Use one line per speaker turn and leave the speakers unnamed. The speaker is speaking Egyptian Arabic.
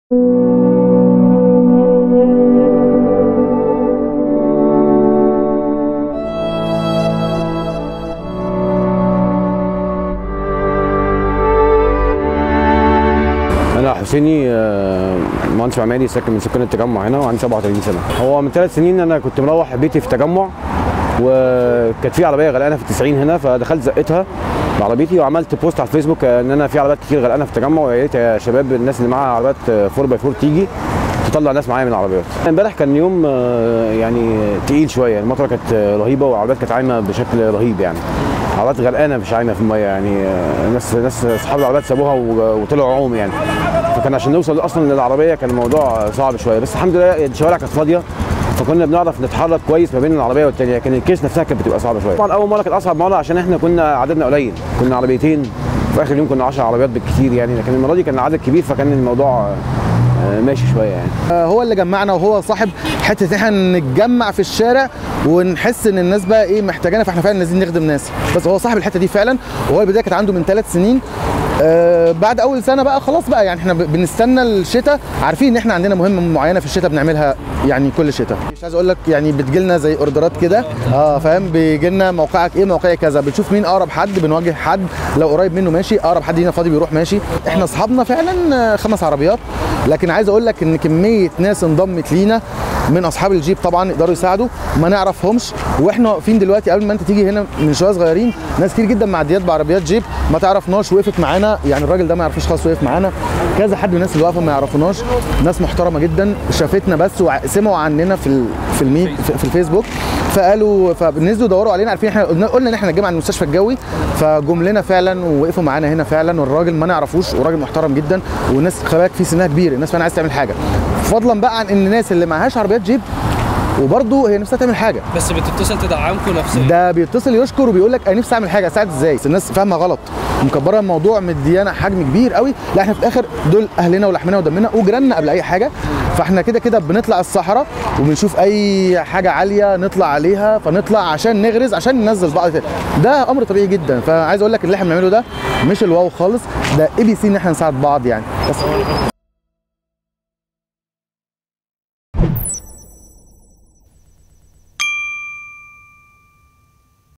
انا حسيني آه، مهندس معماري ساكن من سكان التجمع هنا وعندي 37 سنه هو من ثلاث سنين انا كنت مروح بيتي في التجمع وكانت في عربيه غرقانه في التسعين هنا فدخلت زقتها بعربيتي وعملت بوست على الفيسبوك آه، ان انا في عربيات كتير غرقانه في التجمع ويا ريت يا شباب الناس اللي معاها عربيات 4 باي 4 تيجي تطلع ناس معايا من العربيات امبارح كان يوم آه، يعني تقيل شويه المطره كانت آه، رهيبه والعربيات كانت عايمه بشكل رهيب يعني عربيات غرقانه مش عايمه في الميه يعني آه، ناس ناس اصحاب العربيات سابوها و- وطلعوا عوم يعني فكان عشان نوصل اصلا للعربيه كان الموضوع صعب شويه بس الحمد لله الشوارع كانت فاضيه فكنا بنعرف نتحرك كويس ما بين العربيه والتانيه لكن الكيس نفسها كانت بتبقى صعبه شويه طبعا اول مره كانت اصعب مره عشان احنا كنا عددنا قليل كنا عربيتين في اخر يوم كنا 10 عربيات بالكثير يعني لكن المره دي كان العدد كبير فكان الموضوع آه، ماشي شويه يعني
آه، هو اللي جمعنا وهو صاحب حته ان احنا نتجمع في الشارع ونحس ان الناس بقى ايه محتاجانا فاحنا فعلا نازلين نخدم ناس بس هو صاحب الحته دي فعلا وهو البدايه كانت عنده من ثلاث سنين آه بعد اول سنه بقى خلاص بقى يعني احنا ب- بنستنى الشتاء عارفين ان احنا عندنا مهمه معينه في الشتاء بنعملها يعني كل شتاء مش عايز اقول لك يعني بتجيلنا زي اوردرات كده اه فاهم بيجي لنا موقعك ايه موقعي كذا بنشوف مين اقرب حد بنواجه حد لو قريب منه ماشي اقرب حد لينا فاضي بيروح ماشي احنا اصحابنا فعلا آه، خمس عربيات لكن عايز اقول لك ان كميه ناس انضمت لينا من اصحاب الجيب طبعا يقدروا يساعدوا ما نعرفهمش واحنا واقفين دلوقتي قبل ما انت تيجي هنا من شويه صغيرين ناس كتير جدا معديات بعربيات جيب ما تعرفناش وقفت معانا يعني الراجل ده ما يعرفوش خالص وقف معانا كذا حد من الناس اللي واقفه ما يعرفوناش ناس محترمه جدا شافتنا بس وسمعوا عننا في ال- في الميد في في الفيسبوك فقالوا فنزلوا دوروا علينا عارفين احنا قلنا قلنا ان احنا جايين على المستشفى الجوي فجم لنا فعلا ووقفوا معانا هنا فعلا والراجل ما نعرفوش وراجل محترم جدا والناس خلي بالك في سنها كبير الناس فعلا عايز تعمل حاجه فضلا بقى عن ان الناس اللي معهاش عربيات جيب وبرضه هي نفسها تعمل حاجه
بس بتتصل تدعمكم نفسيا
ده بيتصل يشكر وبيقول لك انا نفسي اعمل حاجه اساعد ازاي بس الناس فاهمه غلط مكبره الموضوع مديانا حجم كبير قوي لا احنا في الاخر دول اهلنا ولحمنا ودمنا وجيراننا قبل اي حاجه فاحنا كده كده بنطلع الصحراء وبنشوف اي حاجه عاليه نطلع عليها فنطلع عشان نغرز عشان ننزل بعض تاني. ده امر طبيعي جدا فعايز اقول لك اللي احنا بنعمله ده مش الواو خالص ده اي بي سي ان احنا نساعد بعض يعني بس